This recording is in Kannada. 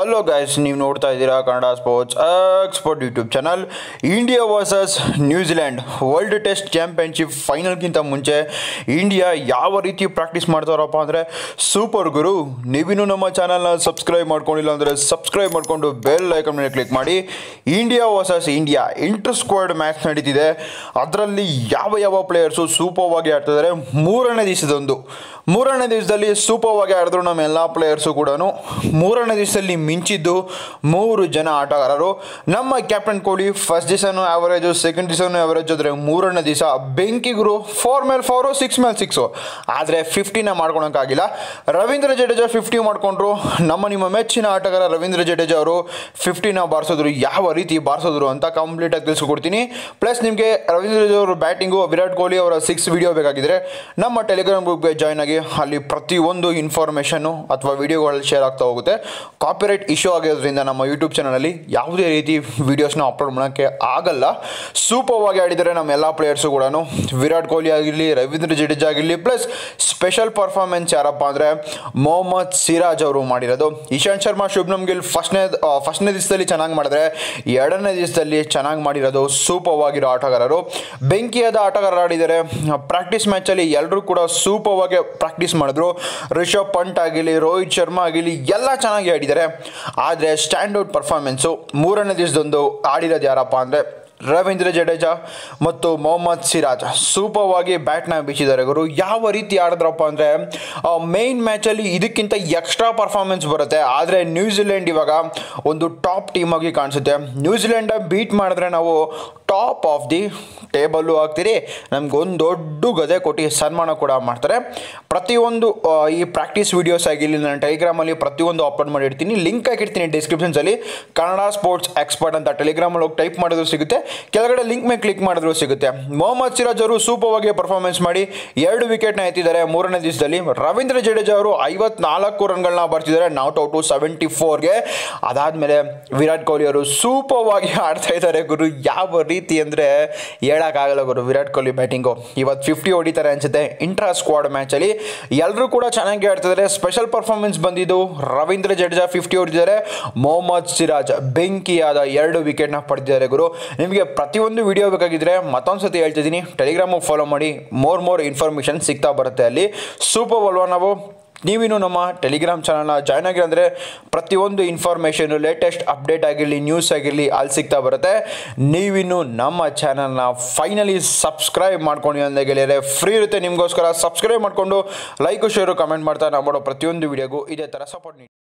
ಹಲೋ ಗೈಸ್ ನೀವು ನೋಡ್ತಾ ಇದ್ದೀರಾ Kannada sports export YouTube channel India versus New Zealand world test championship ಫೈನಲ್ಗಿಂತ ಮುಂಚೆ ಇಂಡಿಯಾ ಯಾವ ರೀತಿ ಪ್ರಾಕ್ಟೀಸ್ ಮಾಡ್ತಾರಪ್ಪ ಅಂದರೆ ಸೂಪರ್ ಗುರು ನೀವಿನ್ನೂ ನಮ್ಮ ಚಾನಲ್ನ ಸಬ್ಸ್ಕ್ರೈಬ್ ಮಾಡ್ಕೊಂಡಿಲ್ಲ ಅಂದರೆ ಸಬ್ಸ್ಕ್ರೈಬ್ ಮಾಡಿಕೊಂಡು ಬೆಲ್ ಐಕನ್ ಮೇಲೆ ಕ್ಲಿಕ್ ಮಾಡಿ India versus India inter squad match ನಡೀತಿದೆ ಅದರಲ್ಲಿ ಯಾವ ಯಾವ ಪ್ಲೇಯರ್ಸು ಸೂಪರ್ವಾಗಿ ಆಡ್ತಿದ್ದಾರೆ ಮೂರನೇ ದಿವಸದೊಂದು ಮೂರನೇ ದಿವಸದಲ್ಲಿ ಸೂಪರ್ವಾಗಿ ಆಡಿದ್ರು ನಮ್ಮ ಎಲ್ಲ ಪ್ಲೇಯರ್ಸು ಕೂಡ ಮೂರನೇ ದಿವಸದಲ್ಲಿ ಮಿಂಚಿದ್ದು ಮೂರು ಜನ ಆಟಗಾರರು ನಮ್ಮ ಕ್ಯಾಪ್ಟನ್ ಕೊಹ್ಲಿ ಫಸ್ಟ್ ದಿವಸನೂ ಆವರೇಜು ಸೆಕೆಂಡ್ ದಿವಸನೂ ಆವರೇಜ್ ಆದರೆ ಮೂರನೇ ದಿವಸ ಬೆಂಕಿಗುರು ಫೋರ್ ಮೇಲೆ ಫೋರು ಸಿಕ್ಸ್ ಮೇಲೆ ಸಿಕ್ಸು ಆದರೆ ಫಿಫ್ಟಿನ ಮಾಡ್ಕೊಳಕ್ಕಾಗಿಲ್ಲ ರವೀಂದ್ರ ಜಡೇಜಾ ಫಿಫ್ಟಿ ಮಾಡಿಕೊಂಡ್ರು ನಮ್ಮ ನಿಮ್ಮ ಮೆಚ್ಚಿನ ಆಟಗಾರ ರವೀಂದ್ರ ಜಡೇಜಾ ಅವರು ಫಿಫ್ಟಿನ ಬಾರಿಸಿದ್ರು ಯಾವ ರೀತಿ ಬಾರಿಸಿದ್ರು ಅಂತ ಕಂಪ್ಲೀಟಾಗಿ ತಿಳಿಸ್ಕೊಡ್ತೀನಿ ಪ್ಲಸ್ ನಿಮಗೆ ರವೀಂದ್ರ ಜಡೇಜಾ ಅವರ ಬ್ಯಾಟಿಂಗು ವಿರಾಟ್ ಕೊಹ್ಲಿ ಅವರ ಸಿಕ್ಸ್ ವಿಡಿಯೋ ಬೇಕಾಗಿದ್ರೆ ನಮ್ಮ ಟೆಲಿಗ್ರಾಮ್ ಗ್ರೂಪ್ಗೆ ಜಾಯ್ನ್ ಆಗಿ ಅಲ್ಲಿ ಪ್ರತಿಯೊಂದು ಇನ್ಫಾರ್ಮೇಷನ್ನು ಅಥವಾ ವಿಡಿಯೋಗಳಲ್ಲಿ ಶೇರ್ ಆಗ್ತಾ ಹೋಗುತ್ತೆ ಕಾಪಿರೈಟ್ ಇಶ್ಯೂ ಆಗಿರೋದ್ರಿಂದ ನಮ್ಮ ಯೂಟ್ಯೂಬ್ ಚಾನಲಲ್ಲಿ ಯಾವುದೇ ರೀತಿ ವೀಡಿಯೋಸ್ನ ಅಪ್ಲೋಡ್ ಮಾಡೋಕ್ಕೆ ಆಗಲ್ಲ ಸೂಪರ್ವಾಗಿ ಆಡಿದ್ದಾರೆ ನಮ್ಮ ಎಲ್ಲ ಪ್ಲೇಯರ್ಸು ಕೂಡ ವಿರಾಟ್ ಕೊಹ್ಲಿ ಆಗಿರಲಿ ರವೀಂದ್ರ ಜಡೇಜಾ ಆಗಿರಲಿ ಪ್ಲಸ್ ಸ್ಪೆಷಲ್ ಪರ್ಫಾರ್ಮೆನ್ಸ್ ಯಾರಪ್ಪ ಅಂದರೆ ಮೊಹಮ್ಮದ್ ಸಿರಾಜ್ ಅವರು ಮಾಡಿರೋದು ಇಶಾಂತ್ ಶರ್ಮಾ ಶುಭ್ನಮ್ ಗಿಲ್ ಫಸ್ಟ್ನೇ ಫಸ್ಟ್ನೇ ದಿವಸದಲ್ಲಿ ಚೆನ್ನಾಗಿ ಮಾಡಿದ್ರೆ ಎರಡನೇ ದಿವಸದಲ್ಲಿ ಚೆನ್ನಾಗಿ ಮಾಡಿರೋದು ಸೂಪರ್ವಾಗಿರೋ ಆಟಗಾರರು ಬೆಂಕಿಯಾದ ಆಟಗಾರರು ಆಡಿದ್ದಾರೆ ಪ್ರಾಕ್ಟೀಸ್ ಮ್ಯಾಚಲ್ಲಿ ಎಲ್ಲರೂ ಕೂಡ ಸೂಪರ್ವಾಗಿ ಪ್ರಾಕ್ಟೀಸ್ ಮಾಡಿದ್ರು ರಿಷಬ್ ಪಂಟ್ ಆಗಿರಲಿ ರೋಹಿತ್ ಶರ್ಮಾ ಆಗಿರಲಿ ಎಲ್ಲ ಚೆನ್ನಾಗಿ ಆಡಿದ್ದಾರೆ ಆದರೆ ಸ್ಟ್ಯಾಂಡರ್ಡ್ ಪರ್ಫಾರ್ಮೆನ್ಸು ಮೂರನೇ ದಿವಸದೊಂದು ಆಡಿರೋದು ಯಾರಪ್ಪ ಅಂದರೆ ರವೀಂದ್ರ ಜಡೇಜಾ ಮತ್ತು ಮೊಹಮ್ಮದ್ ಸಿರಾಜ್ ಸೂಪರ್ವಾಗಿ ಬ್ಯಾಟ್ನ ಬೀಸಿದ್ದಾರೆ ಗುರು ಯಾವ ರೀತಿ ಆಡಿದ್ರಪ್ಪ ಅಂದರೆ ಮೇಯ್ನ್ ಮ್ಯಾಚಲ್ಲಿ ಇದಕ್ಕಿಂತ ಎಕ್ಸ್ಟ್ರಾ ಪರ್ಫಾರ್ಮೆನ್ಸ್ ಬರುತ್ತೆ ಆದರೆ ನ್ಯೂಜಿಲೆಂಡ್ ಇವಾಗ ಒಂದು ಟಾಪ್ ಟೀಮಾಗಿ ಕಾಣಿಸುತ್ತೆ ನ್ಯೂಜಿಲೆಂಡ ಬೀಟ್ ಮಾಡಿದ್ರೆ ನಾವು ಟಾಪ್ ಆಫ್ ದಿ ಟೇಬಲ್ಲು ಆಗ್ತೀರಿ ನಮಗೊಂದು ದೊಡ್ಡ ಗದೆ ಕೊಟ್ಟು ಸನ್ಮಾನ ಕೂಡ ಮಾಡ್ತಾರೆ ಪ್ರತಿಯೊಂದು ಆ, ಈ ಪ್ರಾಕ್ಟೀಸ್ ವೀಡಿಯೋಸ್ ಆಗಿರಲಿ ನಾನು ಟೆಲಿಗ್ರಾಮಲ್ಲಿ ಪ್ರತಿಯೊಂದು ಅಪ್ಲೋಡ್ ಮಾಡಿರ್ತೀನಿ ಲಿಂಕ್ ಹಾಕಿರ್ತೀನಿ ಡಿಸ್ಕ್ರಿಪ್ಷನ್ಸಲ್ಲಿ ಕನ್ನಡ ಸ್ಪೋರ್ಟ್ಸ್ ಎಕ್ಸ್ಪರ್ಟ್ ಅಂತ ಟೆಲಿಗ್ರಾಮಲ್ಲಿ ಹೋಗಿ ಟೈಪ್ ಮಾಡಿದ್ರು ಸಿಗುತ್ತೆ ಕೆಳಗಡೆ ಲಿಂಕ್ ಮೇಲೆ ಕ್ಲಿಕ್ ಮಾಡಿದ್ರು ಸಿಗುತ್ತೆ ಮೊಹಮ್ಮದ್ ಸಿರಾಜ್ ಅವರು ಸೂಪರ್ವಾಗಿ ಪರ್ಫಾರ್ಮೆನ್ಸ್ ಮಾಡಿ ಎರಡು ವಿಕೆಟ್ನ ಎತ್ತಿದ್ದಾರೆ ಮೂರನೇ ದಿವಸದಲ್ಲಿ ರವೀಂದ್ರ ಜಡೇಜಾ ಅವರು ಐವತ್ನಾಲ್ಕು ರನ್ಗಳನ್ನ ಬರ್ತಿದ್ದಾರೆ ನಾಟ್ ಔಟು ಸೆವೆಂಟಿ ಫೋರ್ಗೆ ಅದಾದಮೇಲೆ ವಿರಾಟ್ ಕೊಹ್ಲಿ ಅವರು ಸೂಪರ್ವಾಗಿ ಆಡ್ತಾ ಇದ್ದಾರೆ ಗುರು ಯಾವ ರೀತಿ ಅಂದರೆ ಹೇಳೋಕ್ಕಾಗಲ್ಲ ಗುರು ವಿರಾಟ್ ಕೊಹ್ಲಿ ಬ್ಯಾಟಿಂಗು ಇವತ್ತು ಫಿಫ್ಟಿ ಹೊಡಿತಾರೆ ಅನ್ಸುತ್ತೆ ಇಂಟ್ರಾ ಸ್ಕ್ವಾಡ್ ಮ್ಯಾಚಲ್ಲಿ ಎಲ್ಲರೂ ಕೂಡ ಚೆನ್ನಾಗಿ ಆಡ್ತಿದ್ದಾರೆ ಸ್ಪೆಷಲ್ ಪರ್ಫಾರ್ಮೆನ್ಸ್ ಬಂದಿದ್ದು ರವೀಂದ್ರ ಜಡೇಜಾ ಫಿಫ್ಟಿ ಹೊಡಿದ್ದಾರೆ ಮೊಹಮ್ಮದ್ ಸಿರಾಜ್ ಬೆಂಕಿಯಾದ ಎರಡು ವಿಕೆಟ್ನ ಪಡೆದಿದ್ದಾರೆ ಗುರು ನಿಮಗೆ ಪ್ರತಿಯೊಂದು ವಿಡಿಯೋ ಬೇಕಾಗಿದ್ದರೆ ಮತ್ತೊಂದು ಸತಿ ಹೇಳ್ತಿದ್ದೀನಿ ಟೆಲಿಗ್ರಾಮಿಗೆ ಫಾಲೋ ಮಾಡಿ ಮೋರ್ ಮೋರ್ ಇನ್ಫಾರ್ಮೇಷನ್ ಸಿಗ್ತಾ ಬರುತ್ತೆ ಅಲ್ಲಿ ಸೂಪರ್ ಅಲ್ವಾ ನಾವು ನೀವಿನ್ನು ನಮ್ಮ ಟೆಲಿಗ್ರಾಮ್ ಚಾನಲ್ನ ಜಾಯ್ನ್ ಆಗಿರಂದರೆ ಪ್ರತಿಯೊಂದು ಇನ್ಫಾರ್ಮೇಷನು ಲೇಟೆಸ್ಟ್ ಅಪ್ಡೇಟ್ ಆಗಿರಲಿ ನ್ಯೂಸ್ ಆಗಿರಲಿ ಅಲ್ಲಿ ಸಿಗ್ತಾ ಬರುತ್ತೆ ನೀವಿನ್ನು ನಮ್ಮ ಚಾನಲ್ನ ಫೈನಲಿ ಸಬ್ಸ್ಕ್ರೈಬ್ ಮಾಡ್ಕೊಂಡು ಅಂತ ಗೆಳೆಯರೆ ಫ್ರೀ ಇರುತ್ತೆ ನಿಮಗೋಸ್ಕರ ಸಬ್ಸ್ಕ್ರೈಬ್ ಮಾಡಿಕೊಂಡು ಲೈಕು ಶೇರು ಕಮೆಂಟ್ ಮಾಡ್ತಾ ನಾವು ಮಾಡೋ ಪ್ರತಿಯೊಂದು ವಿಡಿಯೋಗೂ ಇದೇ ಥರ ಸಪೋರ್ಟ್ ನೀಡಿ